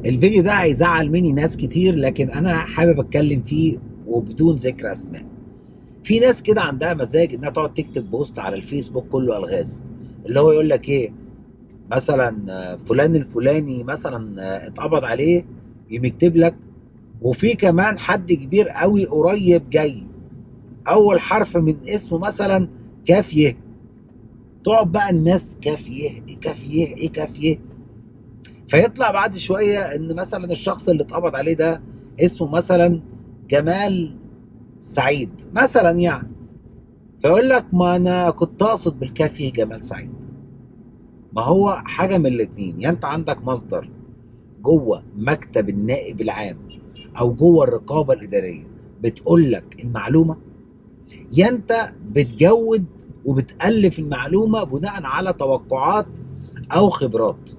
الفيديو ده هيزعل مني ناس كتير لكن انا حابب اتكلم فيه وبدون ذكر اسماء في ناس كده عندها مزاج انها تقعد تكتب بوست على الفيسبوك كله الغاز اللي هو يقول لك ايه مثلا فلان الفلاني مثلا اتقبض عليه يقوم يكتب لك وفي كمان حد كبير قوي قريب جاي اول حرف من اسمه مثلا كاف يه تقعد بقى الناس كاف يه ايه كاف يه ايه كاف يه فيطلع بعد شويه ان مثلا الشخص اللي اتقبض عليه ده اسمه مثلا جمال سعيد مثلا يعني فيقول لك ما انا كنت اقصد بالكاف يه جمال سعيد ما هو حاجه من الاتنين يا انت عندك مصدر جوه مكتب النائب العام او جوه الرقابه الاداريه بتقول لك المعلومه يا انت بتجود وبتالف المعلومه بناء على توقعات او خبرات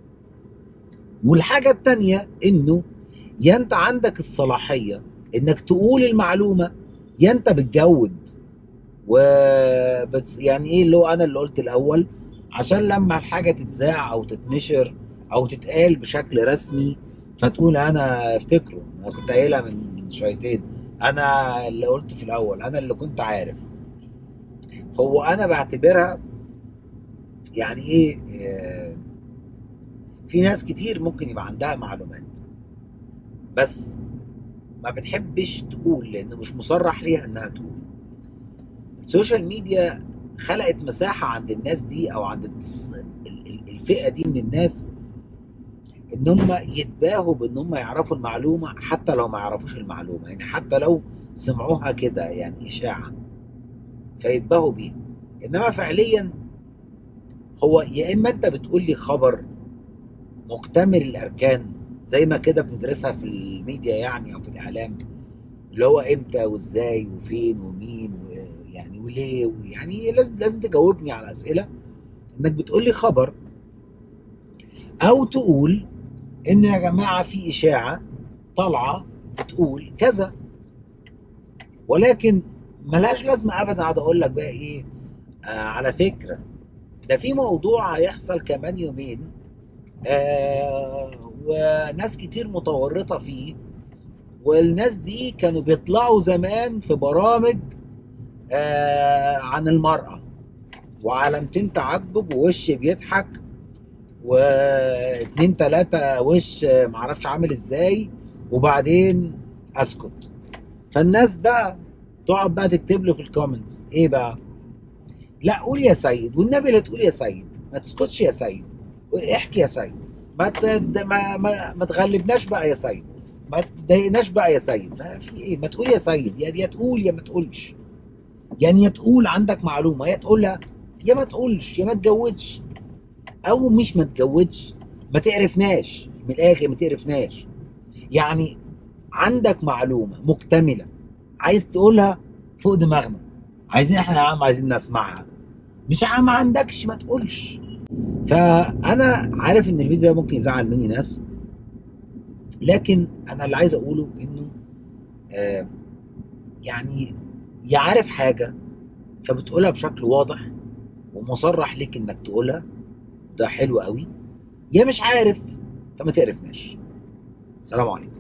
والحاجه التانيه انه يا انت عندك الصلاحيه انك تقول المعلومه يا انت بتجود و بت... يعني ايه اللي هو انا اللي قلت الاول عشان لما الحاجه تتذاع او تتنشر او تتقال بشكل رسمي فتقول انا افتكره انا كنت قايلها من شويتين انا اللي قلت في الاول انا اللي كنت عارف هو انا بعتبرها يعني ايه آه، في ناس كتير ممكن يبقى عندها معلومات بس ما بتحبش تقول لان مش مصرح ليها انها تقول السوشيال ميديا خلقت مساحة عند الناس دي او عند الس- ال- ال- الفئة دي من الناس ان هم يتباهوا بان هم يعرفوا المعلومة حتى لو ما يعرفوش المعلومة يعني حتى لو سمعوها كده يعني اشاعة فيتباهوا بيها انما فعليا هو يا اما انت بتقول لي خبر مكتمل الاركان زي ما كده بندرسها في الميديا يعني او في الاعلام اللي هو امتى وازاي وفين ومين ويعني وليه يعني لازم لازم تجاوبني على اسئله انك بتقول لي خبر او تقول ان يا جماعه في اشاعه طالعه بتقول كذا ولكن ملهاش لازمه ابدا اقعد اقول لك بقى ايه آه على فكره ده في موضوع هيحصل كمان يومين آه وناس كتير متورطه فيه والناس دي كانوا بيطلعوا زمان في برامج آه عن المرأة وعلامتين تعجب ووش بيضحك واتنين تلاتة وش آه، معرفش عامل ازاي وبعدين اسكت فالناس بقى تقعد بقى تكتب له في الكومنتس ايه بقى لا قول يا سيد والنبي لا تقول يا سيد ما تسكتش يا سيد احكي يا سيد ما ت... ما ما, ما تغلبناش بقى يا سيد ما تضايقناش بقى يا سيد ما في ايه ما تقول يا سيد يا يا تقول يا ما تقولش يعني يا تقول عندك معلومه يا تقولها يا ما تقولش يا ما تجودش او مش ما تجودش ما تعرفناش من الاخر ما تعرفناش يعني عندك معلومه مكتمله عايز تقولها فوق دماغنا عايزين احنا يا عم عايزين نسمعها مش يا عم ما عندكش ما تقولش فانا عارف ان الفيديو ده ممكن يزعل مني ناس لكن انا اللي عايز اقوله انه آه يعني يا عارف حاجه فبتقولها بشكل واضح ومصرح ليك انك تقولها ده حلو قوي يا مش عارف فما تقرفناش سلام عليكم